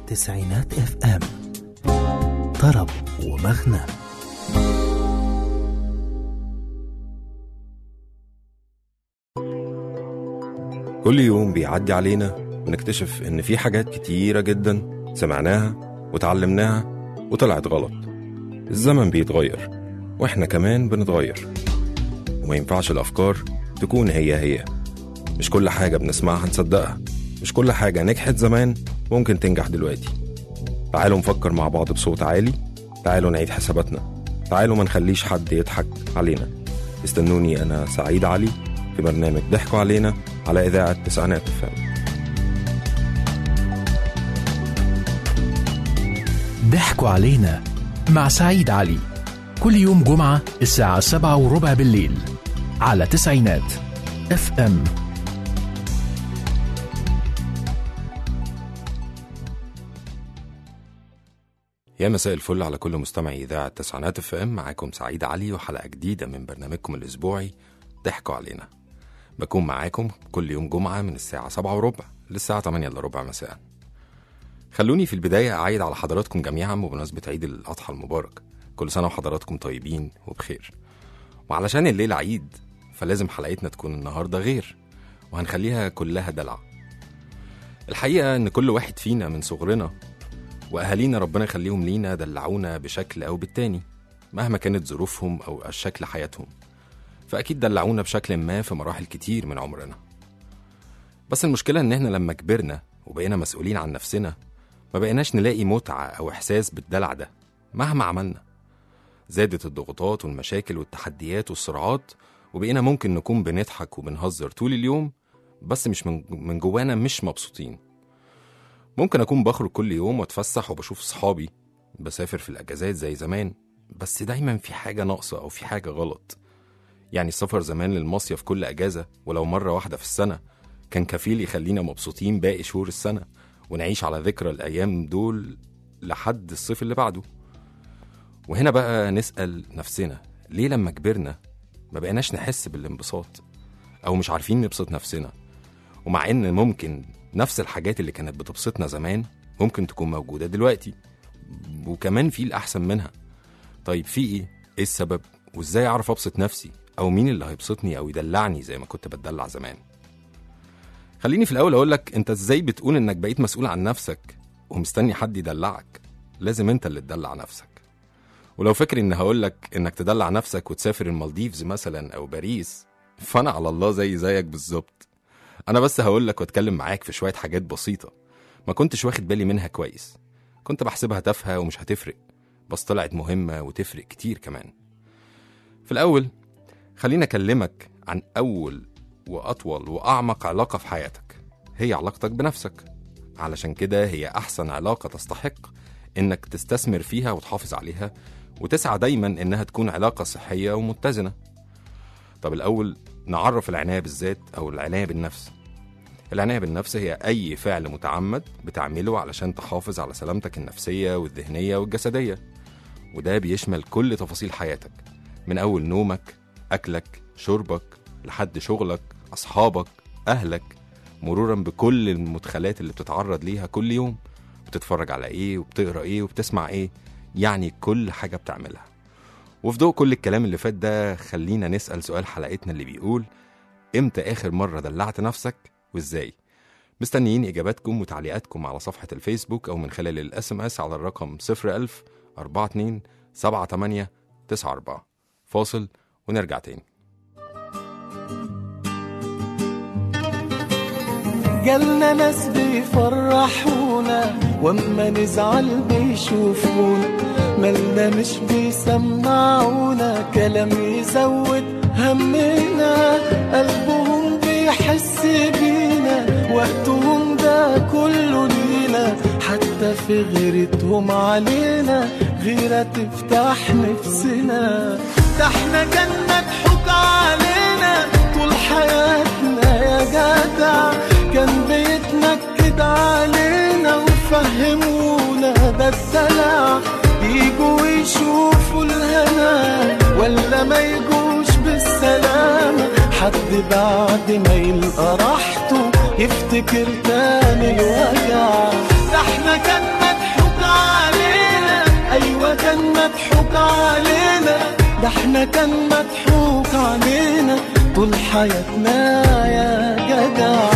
تسعينات اف ام طرب ومغنى كل يوم بيعدي علينا ونكتشف إن في حاجات كتيرة جدا سمعناها وتعلمناها وطلعت غلط الزمن بيتغير وإحنا كمان بنتغير وما ينفعش الأفكار تكون هي هي مش كل حاجة بنسمعها نصدقها مش كل حاجة نجحت زمان ممكن تنجح دلوقتي تعالوا نفكر مع بعض بصوت عالي تعالوا نعيد حساباتنا تعالوا ما نخليش حد يضحك علينا استنوني أنا سعيد علي في برنامج ضحكوا علينا على إذاعة تسعينات الفم ضحكوا علينا مع سعيد علي كل يوم جمعة الساعة سبعة وربع بالليل على تسعينات اف ام يا مساء الفل على كل مستمعي إذاعة تسعينات اف ام معاكم سعيد علي وحلقة جديدة من برنامجكم الأسبوعي ضحكوا علينا بكون معاكم كل يوم جمعة من الساعة سبعة وربع للساعة 8 إلا ربع مساء خلوني في البداية أعيد على حضراتكم جميعا بمناسبة عيد الأضحى المبارك كل سنة وحضراتكم طيبين وبخير وعلشان الليلة عيد فلازم حلقتنا تكون النهاردة غير وهنخليها كلها دلع الحقيقة إن كل واحد فينا من صغرنا وأهالينا ربنا يخليهم لينا دلعونا بشكل أو بالتاني مهما كانت ظروفهم أو شكل حياتهم فأكيد دلعونا بشكل ما في مراحل كتير من عمرنا بس المشكلة إن إحنا لما كبرنا وبقينا مسؤولين عن نفسنا ما بقيناش نلاقي متعة أو إحساس بالدلع ده مهما عملنا زادت الضغوطات والمشاكل والتحديات والصراعات وبقينا ممكن نكون بنضحك وبنهزر طول اليوم بس مش من من جوانا مش مبسوطين ممكن أكون بخرج كل يوم وأتفسح وبشوف صحابي بسافر في الأجازات زي زمان بس دايما في حاجة ناقصة أو في حاجة غلط يعني السفر زمان للمصيف كل أجازة ولو مرة واحدة في السنة كان كفيل يخلينا مبسوطين باقي شهور السنة ونعيش على ذكرى الأيام دول لحد الصيف اللي بعده وهنا بقى نسأل نفسنا ليه لما كبرنا ما بقيناش نحس بالانبساط أو مش عارفين نبسط نفسنا ومع إن ممكن نفس الحاجات اللي كانت بتبسطنا زمان ممكن تكون موجودة دلوقتي وكمان في الأحسن منها طيب في إيه؟ إيه السبب؟ وإزاي أعرف أبسط نفسي؟ أو مين اللي هيبسطني أو يدلعني زي ما كنت بتدلع زمان؟ خليني في الأول أقول لك أنت إزاي بتقول إنك بقيت مسؤول عن نفسك ومستني حد يدلعك؟ لازم أنت اللي تدلع نفسك ولو فاكر إن هقول لك إنك تدلع نفسك وتسافر المالديفز مثلا أو باريس فأنا على الله زي زيك بالظبط أنا بس هقول لك وأتكلم معاك في شوية حاجات بسيطة ما كنتش واخد بالي منها كويس كنت بحسبها تافهة ومش هتفرق بس طلعت مهمة وتفرق كتير كمان في الأول خليني أكلمك عن أول وأطول وأعمق علاقة في حياتك هي علاقتك بنفسك علشان كده هي أحسن علاقة تستحق إنك تستثمر فيها وتحافظ عليها وتسعى دايما إنها تكون علاقة صحية ومتزنة طب الأول نعرف العناية بالذات أو العناية بالنفس العناية بالنفس هي أي فعل متعمد بتعمله علشان تحافظ على سلامتك النفسية والذهنية والجسدية وده بيشمل كل تفاصيل حياتك من أول نومك أكلك شربك لحد شغلك أصحابك أهلك مرورا بكل المدخلات اللي بتتعرض ليها كل يوم بتتفرج على إيه وبتقرأ إيه وبتسمع إيه يعني كل حاجة بتعملها وفي ضوء كل الكلام اللي فات ده خلينا نسأل سؤال حلقتنا اللي بيقول إمتى آخر مرة دلعت نفسك وإزاي؟ مستنيين إجاباتكم وتعليقاتكم على صفحة الفيسبوك أو من خلال الاس ام اس على الرقم 01000 42 78 94 فاصل ونرجع تاني جالنا ناس بيفرحونا واما نزعل بيشوفونا مالنا مش بيسمعونا كلام يزود همنا قلبهم بيحس بينا وقتهم ده كله لينا حتى في غيرتهم علينا غيرة تفتح نفسنا ده احنا كان مضحوك علينا طول حياتنا يا جدع كان بيتنكد علينا وفهمونا ده الدلع يجوا يشوفوا الهنا ولا ما يجوش بالسلامة حد بعد ما يلقى راحته يفتكر تاني الوجع ده احنا كان احنا كان مضحوك علينا طول حياتنا يا جدع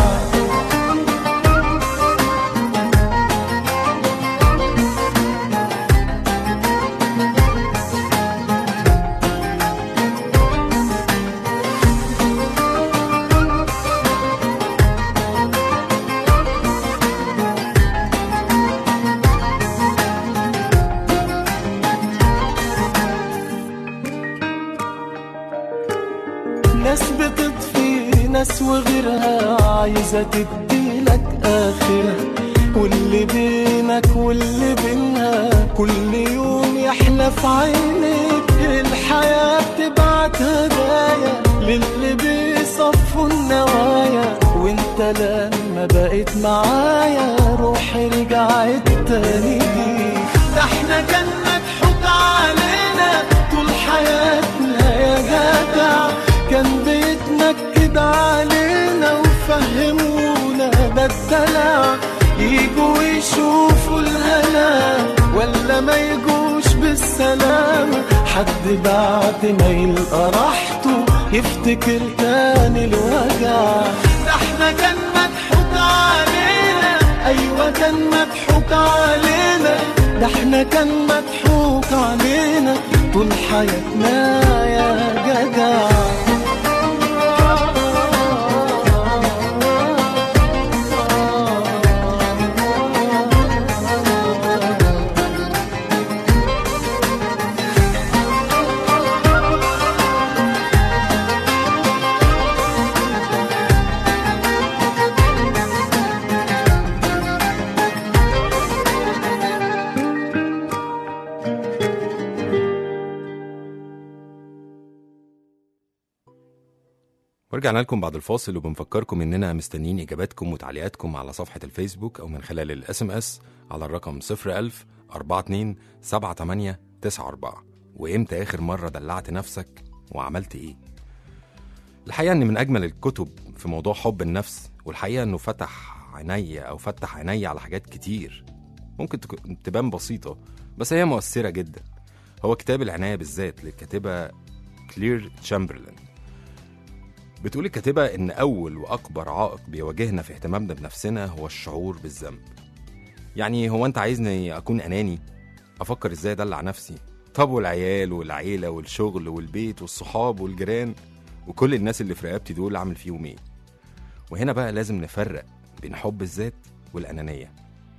ناس بتطفي ناس وغيرها عايزة تديلك آخرها واللي بينك واللي بينها كل يوم يحلى في عينيك الحياة بتبعت هدايا للي بيصفوا النوايا وانت لما بقيت معايا روحي رجعت تاني ليك ده احنا كان مضحوك علينا طول حياتنا يا جدع كان بيتنكد علينا وفهمونا ده الدلع يجوا يشوفوا الهنا ولا ما يجوش بالسلامة حد بعد ما يلقى راحته يفتكر تاني الوجع ده احنا كان مضحوك علينا ايوه كان مضحوك علينا ده احنا كان مضحوك علينا طول حياتنا يا جدع ورجعنا لكم بعد الفاصل وبنفكركم اننا مستنيين اجاباتكم وتعليقاتكم على صفحه الفيسبوك او من خلال الاس ام اس على الرقم 01000 42 78 94 وامتى اخر مره دلعت نفسك وعملت ايه الحقيقه ان من اجمل الكتب في موضوع حب النفس والحقيقه انه فتح عينيا او فتح عينيا على حاجات كتير ممكن تك- تبان بسيطه بس هي مؤثره جدا هو كتاب العنايه بالذات للكاتبه كلير تشامبرلين بتقول الكاتبة إن أول وأكبر عائق بيواجهنا في اهتمامنا بنفسنا هو الشعور بالذنب. يعني هو أنت عايزني أكون أناني؟ أفكر إزاي أدلع نفسي؟ طب والعيال والعيلة والشغل والبيت والصحاب والجيران وكل الناس اللي في رقبتي دول أعمل فيهم إيه؟ وهنا بقى لازم نفرق بين حب الذات والأنانية.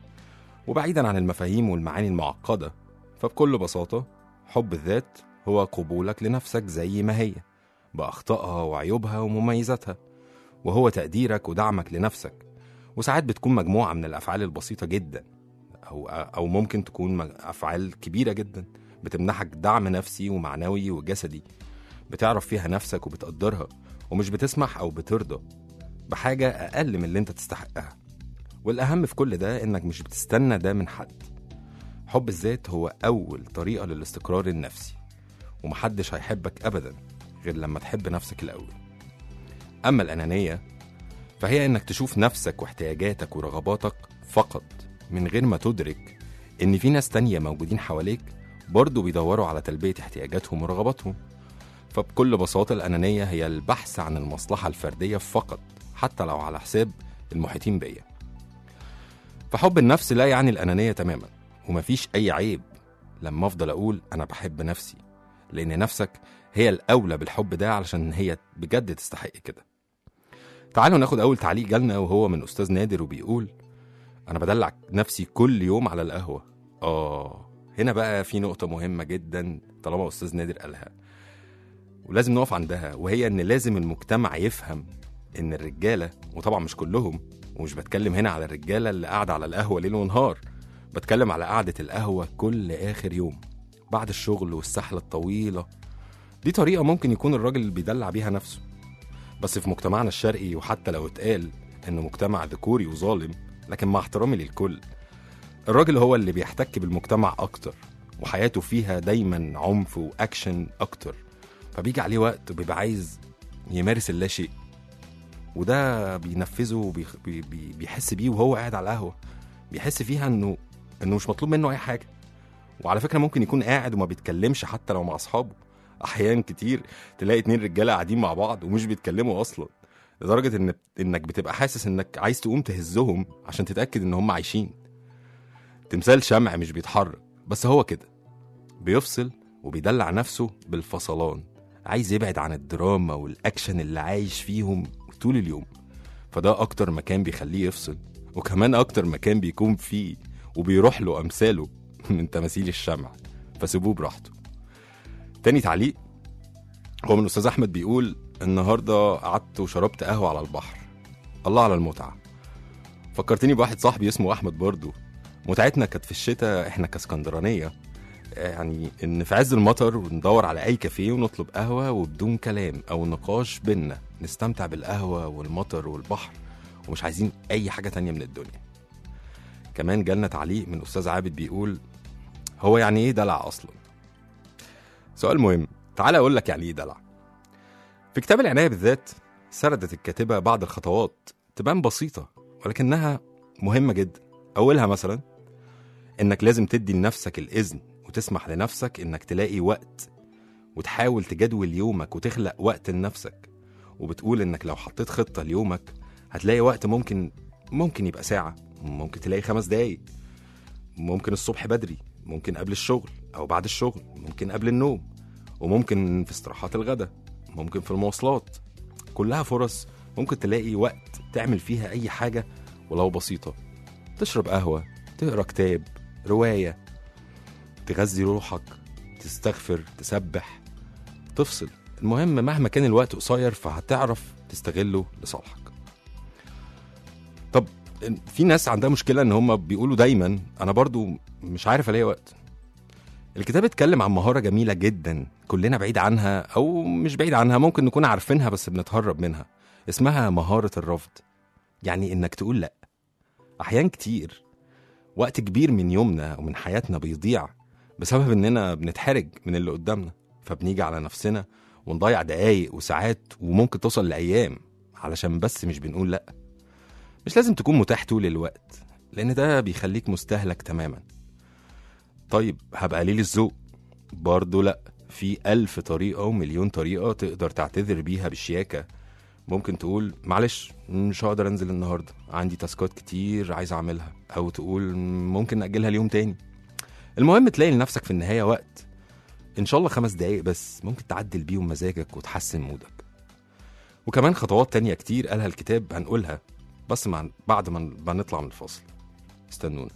وبعيدا عن المفاهيم والمعاني المعقدة فبكل بساطة حب الذات هو قبولك لنفسك زي ما هي بأخطائها وعيوبها ومميزاتها وهو تقديرك ودعمك لنفسك وساعات بتكون مجموعة من الأفعال البسيطة جدا أو أو ممكن تكون مج- أفعال كبيرة جدا بتمنحك دعم نفسي ومعنوي وجسدي بتعرف فيها نفسك وبتقدرها ومش بتسمح أو بترضى بحاجة أقل من اللي أنت تستحقها والأهم في كل ده إنك مش بتستنى ده من حد حب الذات هو أول طريقة للاستقرار النفسي ومحدش هيحبك أبدا غير لما تحب نفسك الأول أما الأنانية فهي إنك تشوف نفسك واحتياجاتك ورغباتك فقط من غير ما تدرك إن في ناس تانية موجودين حواليك برضه بيدوروا على تلبية احتياجاتهم ورغباتهم فبكل بساطة الأنانية هي البحث عن المصلحة الفردية فقط حتى لو على حساب المحيطين بيا فحب النفس لا يعني الأنانية تماما ومفيش أي عيب لما أفضل أقول أنا بحب نفسي لأن نفسك هي الأولى بالحب ده علشان هي بجد تستحق كده تعالوا ناخد أول تعليق جالنا وهو من أستاذ نادر وبيقول أنا بدلع نفسي كل يوم على القهوة آه هنا بقى في نقطة مهمة جدا طالما أستاذ نادر قالها ولازم نقف عندها وهي إن لازم المجتمع يفهم إن الرجالة وطبعا مش كلهم ومش بتكلم هنا على الرجالة اللي قاعدة على القهوة ليل ونهار بتكلم على قعدة القهوة كل آخر يوم بعد الشغل والسحلة الطويلة دي طريقة ممكن يكون الراجل اللي بيدلع بيها نفسه بس في مجتمعنا الشرقي وحتى لو اتقال إنه مجتمع ذكوري وظالم لكن مع احترامي للكل الراجل هو اللي بيحتك بالمجتمع أكتر وحياته فيها دايما عنف وأكشن أكتر فبيجي عليه وقت بيبقى عايز يمارس اللاشيء وده بينفذه وبيخ- بي- بي- بيحس بيه وهو قاعد على القهوة بيحس فيها إنه إنه مش مطلوب منه أي حاجة وعلى فكرة ممكن يكون قاعد وما بيتكلمش حتى لو مع أصحابه احيان كتير تلاقي اتنين رجاله قاعدين مع بعض ومش بيتكلموا اصلا لدرجه ان انك بتبقى حاسس انك عايز تقوم تهزهم عشان تتاكد ان هم عايشين تمثال شمع مش بيتحرك بس هو كده بيفصل وبيدلع نفسه بالفصلان عايز يبعد عن الدراما والاكشن اللي عايش فيهم طول اليوم فده اكتر مكان بيخليه يفصل وكمان اكتر مكان بيكون فيه وبيروح له امثاله من تماثيل الشمع فسيبوه براحته تاني تعليق هو من استاذ احمد بيقول النهارده قعدت وشربت قهوه على البحر الله على المتعه فكرتني بواحد صاحبي اسمه احمد برضو متعتنا كانت في الشتاء احنا كاسكندرانيه يعني ان في عز المطر وندور على اي كافيه ونطلب قهوه وبدون كلام او نقاش بينا نستمتع بالقهوه والمطر والبحر ومش عايزين اي حاجه تانية من الدنيا كمان جالنا تعليق من استاذ عابد بيقول هو يعني ايه دلع اصلا سؤال مهم تعال اقول لك يعني ايه دلع في كتاب العنايه بالذات سردت الكاتبه بعض الخطوات تبان بسيطه ولكنها مهمه جدا اولها مثلا انك لازم تدي لنفسك الاذن وتسمح لنفسك انك تلاقي وقت وتحاول تجدول يومك وتخلق وقت لنفسك وبتقول انك لو حطيت خطه ليومك هتلاقي وقت ممكن ممكن يبقى ساعه ممكن تلاقي خمس دقايق ممكن الصبح بدري ممكن قبل الشغل او بعد الشغل ممكن قبل النوم وممكن في استراحات الغداء ممكن في المواصلات كلها فرص ممكن تلاقي وقت تعمل فيها اي حاجه ولو بسيطه تشرب قهوه تقرا كتاب روايه تغذي روحك تستغفر تسبح تفصل المهم مهما كان الوقت قصير فهتعرف تستغله لصالحك طب في ناس عندها مشكلة ان هم بيقولوا دايما انا برضو مش عارف الاقي وقت الكتاب اتكلم عن مهارة جميلة جدا كلنا بعيد عنها او مش بعيد عنها ممكن نكون عارفينها بس بنتهرب منها اسمها مهارة الرفض يعني انك تقول لا احيان كتير وقت كبير من يومنا ومن حياتنا بيضيع بسبب اننا بنتحرج من اللي قدامنا فبنيجي على نفسنا ونضيع دقايق وساعات وممكن توصل لايام علشان بس مش بنقول لا مش لازم تكون متاح طول الوقت لان ده بيخليك مستهلك تماما طيب هبقى قليل الذوق برضه لا في ألف طريقة ومليون طريقة تقدر تعتذر بيها بالشياكة ممكن تقول معلش مش هقدر انزل النهاردة عندي تاسكات كتير عايز اعملها او تقول ممكن نأجلها ليوم تاني المهم تلاقي لنفسك في النهاية وقت ان شاء الله خمس دقايق بس ممكن تعدل بيهم مزاجك وتحسن مودك وكمان خطوات تانية كتير قالها الكتاب هنقولها بس مع بعد ما ما نطلع من الفاصل استنونا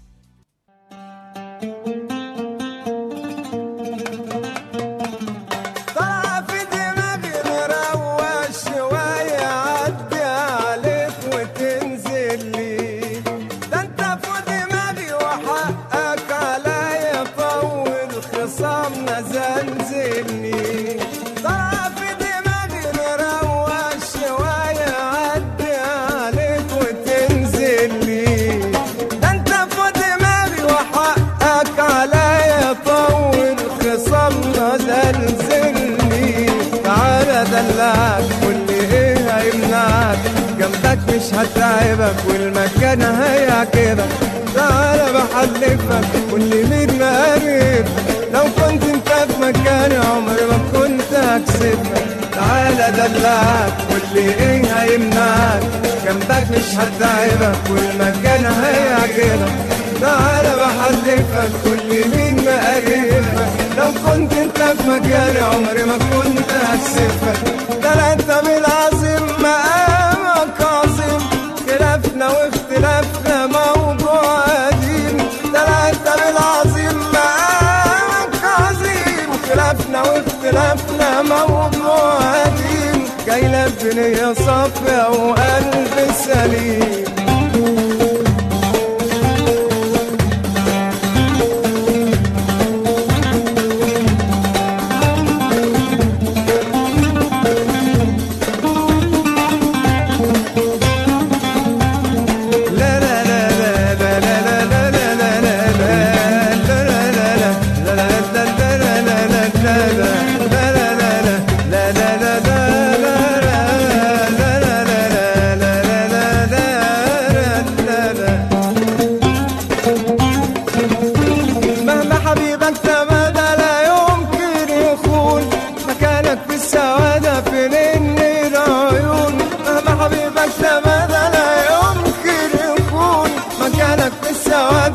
طلع في دماغي نروق شوية عدي عليك وتنزل لي ده انت في دماغي وحقك عليا طول خصامنا زنزلني طلع في دماغي نروق شوية عدي عليك وتنزل لي ده انت في دماغي وحقك عليا طول خصامنا زلزلني تعالى دلعك قول لي ايه هيمنعك جنبك مش هتعبك والمكان هيعجبك تعالى بحلفك قول لي مين مقرب لو كنت انت في مكاني عمري ما كنت هكسبك تعالى دلعك قول لي ايه هيمنعك جنبك مش هتعبك والمكان هيعجبك تعالى بحلفك كل مين مقربك لو كنت انت في مكاني عمري ما كنت هكسفك ده لا انت بالعظيم مقامك عظيم خلافنا واختلافنا موضوع قديم ده لا انت بالعظيم مقامك عظيم خلافنا واختلافنا موضوع قديم جاي لك بنية صافية وقلب سليم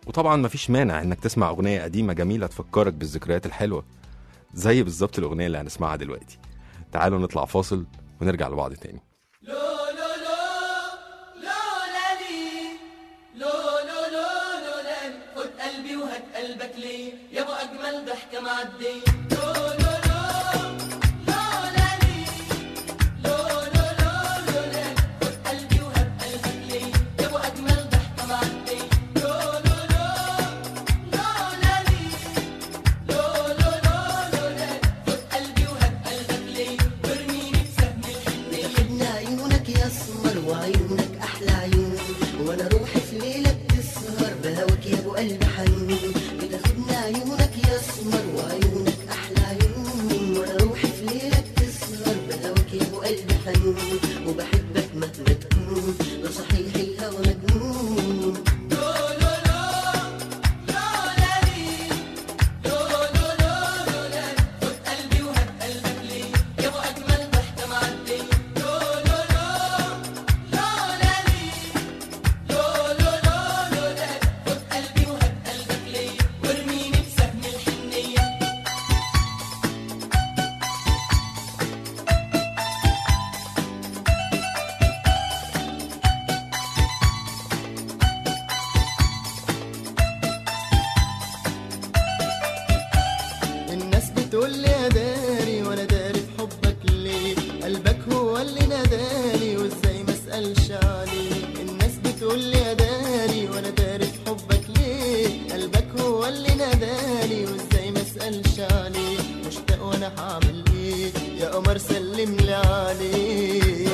وطبعا مفيش مانع انك تسمع اغنيه قديمه جميله تفكرك بالذكريات الحلوه زي بالظبط الاغنيه اللي هنسمعها دلوقتي تعالوا نطلع فاصل ونرجع لبعض تاني خد قلبي وهات قلبك ليه يا ابو اجمل ضحكه معديه خدنا عيونك يا اسمر وعيونك احلى عيون وانا روحي في ليلة بتسهر بهواك يا ابو قلب حنون بتاخدنا عيونك يا اسمر وعيونك احلى عيون وانا روحي في ليلة بتسهر بهواك يا ابو قلب حنون وبحبك مهما تكون لا صحيح الهوى مجنون الناس بتقول لي يا داري وانا داري في حبك ليه قلبك هو اللي ناداني وازاي ما اسالش عليه الناس بتقول لي يا داري وانا داري في حبك ليه قلبك هو اللي ناداني وازاي ما اسالش عليه مشتاق وانا هعمل ايه يا قمر سلم لي عليه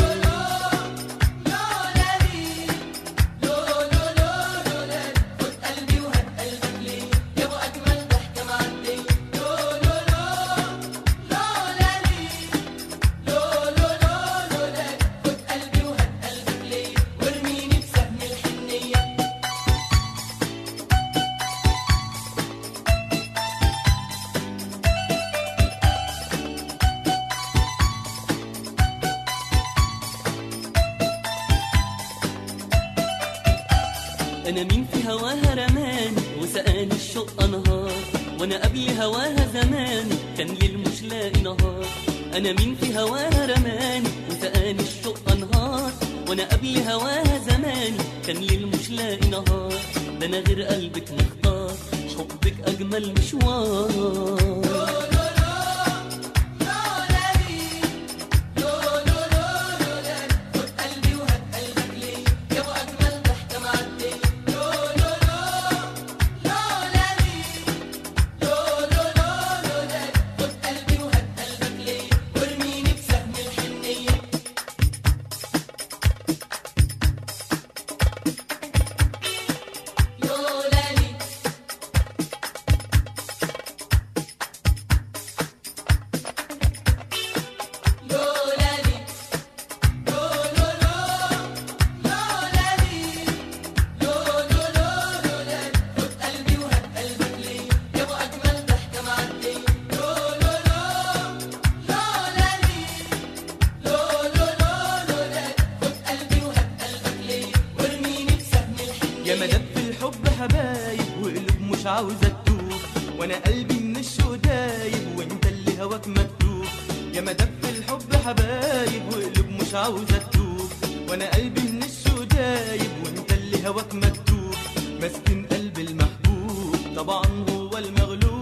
انا مين في هواها رماني وسقاني الشوق انهار وانا قبل هواها زمان كان ليل مش لاقي نهار انا مين في هواها رماني وسقاني الشوق انهار وانا قبل هواها زمان كان ليل مش لاقي نهار ده انا غير قلبك مختار حبك اجمل مشوار يا مدد في الحب حبايب وقلوب مش عاوزة تتوب وانا قلبي من الشوق دايب وانت اللي هواك مكتوب يا مدد في الحب حبايب وقلوب مش عاوزة تتوب وانا قلبي من الشوق دايب وانت اللي هواك مكتوب مسكن قلب المحبوب طبعا هو المغلوب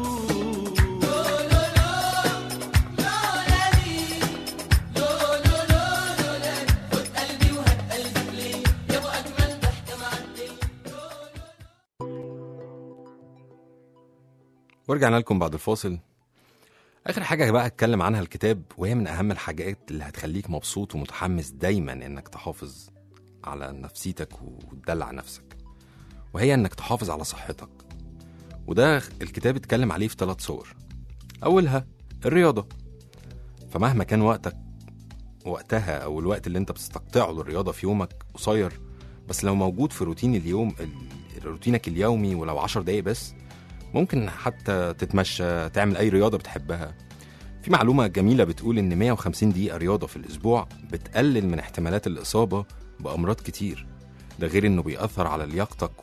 ورجعنا لكم بعد الفاصل اخر حاجه بقى اتكلم عنها الكتاب وهي من اهم الحاجات اللي هتخليك مبسوط ومتحمس دايما انك تحافظ على نفسيتك وتدلع نفسك وهي انك تحافظ على صحتك وده الكتاب اتكلم عليه في ثلاث صور اولها الرياضه فمهما كان وقتك وقتها او الوقت اللي انت بتستقطعه للرياضه في يومك قصير بس لو موجود في روتين اليوم ال- روتينك اليومي ولو عشر دقايق بس ممكن حتى تتمشى تعمل اي رياضه بتحبها في معلومه جميله بتقول ان 150 دقيقه رياضه في الاسبوع بتقلل من احتمالات الاصابه بامراض كتير ده غير انه بيأثر على لياقتك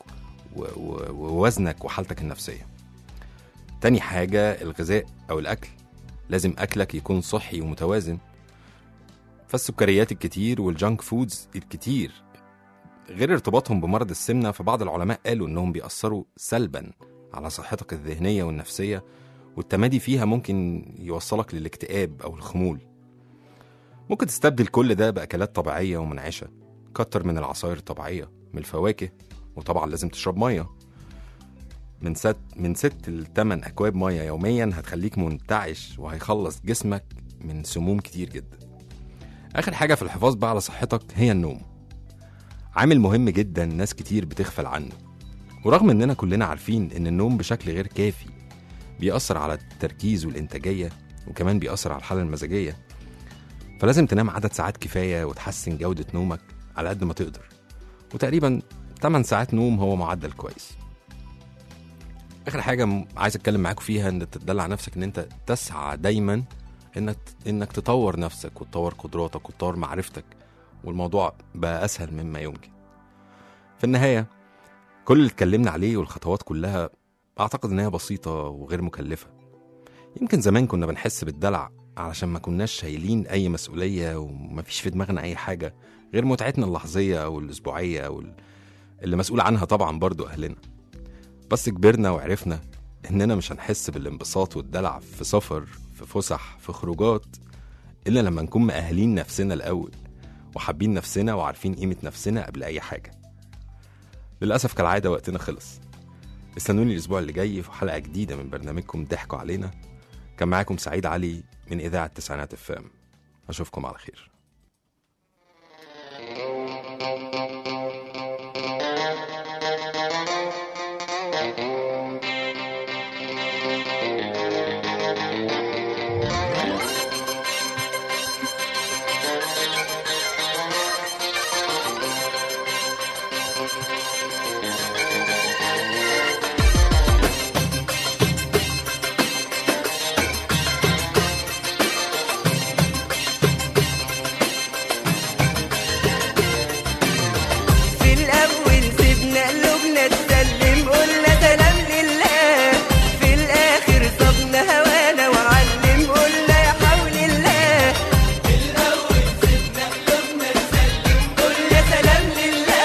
و- و- ووزنك وحالتك النفسية تاني حاجة الغذاء أو الأكل لازم أكلك يكون صحي ومتوازن فالسكريات الكتير والجانك فودز الكتير غير ارتباطهم بمرض السمنة فبعض العلماء قالوا إنهم بيأثروا سلبا على صحتك الذهنية والنفسية والتمادي فيها ممكن يوصلك للاكتئاب أو الخمول ممكن تستبدل كل ده بأكلات طبيعية ومنعشة كتر من العصائر الطبيعية من الفواكه وطبعا لازم تشرب مية من ست من ست لتمن أكواب مية يوميا هتخليك منتعش وهيخلص جسمك من سموم كتير جدا آخر حاجة في الحفاظ بقى على صحتك هي النوم عامل مهم جدا ناس كتير بتغفل عنه ورغم اننا كلنا عارفين ان النوم بشكل غير كافي بيأثر على التركيز والإنتاجية وكمان بيأثر على الحالة المزاجية فلازم تنام عدد ساعات كفاية وتحسن جودة نومك على قد ما تقدر وتقريبا 8 ساعات نوم هو معدل كويس اخر حاجه م- عايز اتكلم معاكم فيها ان تدلع نفسك ان انت تسعى دايما انك انك تطور نفسك وتطور قدراتك وتطور معرفتك والموضوع بقى اسهل مما يمكن في النهايه كل اللي اتكلمنا عليه والخطوات كلها اعتقد ان هي بسيطه وغير مكلفه يمكن زمان كنا بنحس بالدلع علشان ما كناش شايلين اي مسؤوليه ومفيش في دماغنا اي حاجه غير متعتنا اللحظيه او الاسبوعيه او ال- اللي مسؤول عنها طبعا برضو اهلنا بس كبرنا وعرفنا اننا مش هنحس بالانبساط والدلع في سفر في فسح في خروجات الا لما نكون مأهلين نفسنا الاول وحابين نفسنا وعارفين قيمة نفسنا قبل اي حاجة للأسف كالعادة وقتنا خلص استنوني الأسبوع اللي جاي في حلقة جديدة من برنامجكم ضحكوا علينا كان معاكم سعيد علي من إذاعة تسعينات الفام أشوفكم على خير في الأول سيبنا قلوبنا تسلم قلنا سلام لله في الآخر صبنا هوانا وعلم قلنا يا حول الله في الأول سيبنا قلوبنا تسلم قلنا سلام لله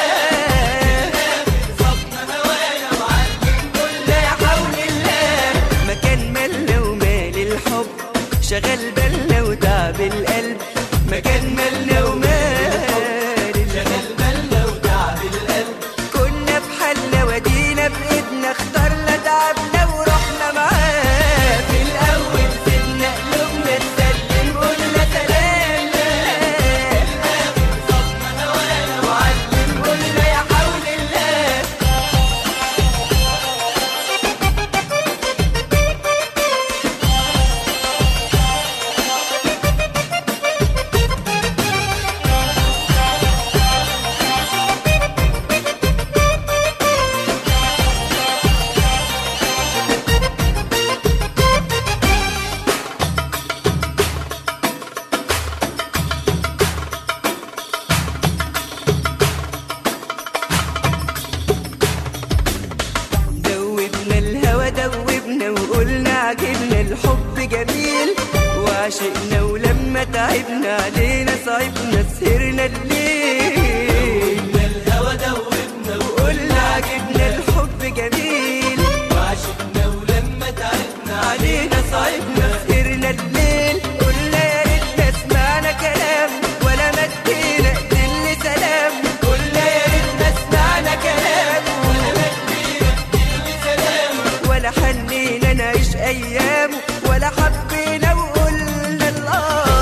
صبنا هوانا وعلم قلنا يا حول الله مكان مالنا ومال الحب شغل بالنا وتعب القلب مكان مالنا ومال شغل بالنا وتعب القلب كنا في حالنا ودينا بإيدنا اخترنا تعبنا ورحنا معاه في الأول سيبنا قلوبنا تسلم قلنا سلام لله صدنا هوانا وعلم قلنا يا حول الله دوبنا الهوى دوبنا وقلنا عجبنا الحب جميل وعشقنا ولما تعبنا علينا صعبنا سهرنا الليل دوبنا الهوى دوبنا وقلنا عجبنا الحب جميل وعشقنا ولما تعبنا علينا صعبنا سهرنا الليل قلنا يا ريتنا سمعنا كلام ولا مدينا ايدين سلام قلنا يا ريتنا سمعنا كلام ولا مدينا سلام ولا حنينا نعيش ايام ولا حبينا وقلنا الله